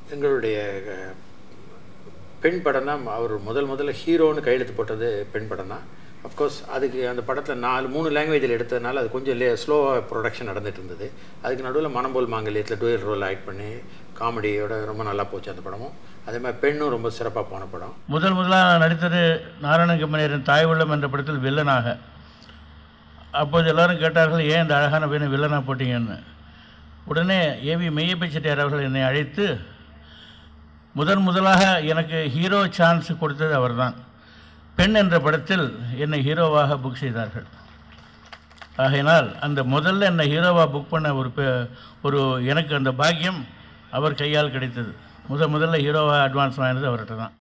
எங்களுடைய அஹ், பெண் படம் தான் அவர் முதல் முதல்ல ஹீரோன்னு கையெழுத்து போட்டது பெண் படம் தான் அஃப்கோர்ஸ் அதுக்கு அந்த படத்தில் நாலு மூணு லாங்குவேஜில் எடுத்ததுனால அது கொஞ்சம் லே ஸ்லோவாக ப்ரொடக்ஷன் நடந்துட்டு இருந்தது அதுக்கு நடுவில் மனம்போல் மாங்கல்யத்தில் டூயல் ரோல் ஆக்ட் பண்ணி காமெடியோட ரொம்ப நல்லா போச்சு அந்த படமும் அதே மாதிரி பெண்ணும் ரொம்ப சிறப்பாக போன படம் முதல் முதலாக நடித்தது நாராயண கம்பெனியரின் தாய் உள்ளம் என்ற படத்தில் வில்லனாக அப்போது எல்லாரும் கேட்டார்கள் ஏன் இந்த அழகான பையனை வில்லனாக போட்டீங்கன்னு உடனே ஏவி மெய்யப்ப செட்டியார் அவர்கள் என்னை அழைத்து முதன் முதலாக எனக்கு ஹீரோ சான்ஸ் கொடுத்தது அவர்தான் பெண் என்ற படத்தில் என்னை ஹீரோவாக புக் செய்தார்கள் ஆகையினால் அந்த முதல்ல என்னை ஹீரோவாக புக் பண்ண ஒரு பெ- ஒரு எனக்கு அந்த பாக்கியம் அவர் கையால் கிடைத்தது முத முதல்ல ஹீரோவாக அட்வான்ஸ் வாங்கினது அவர்கிட்ட தான்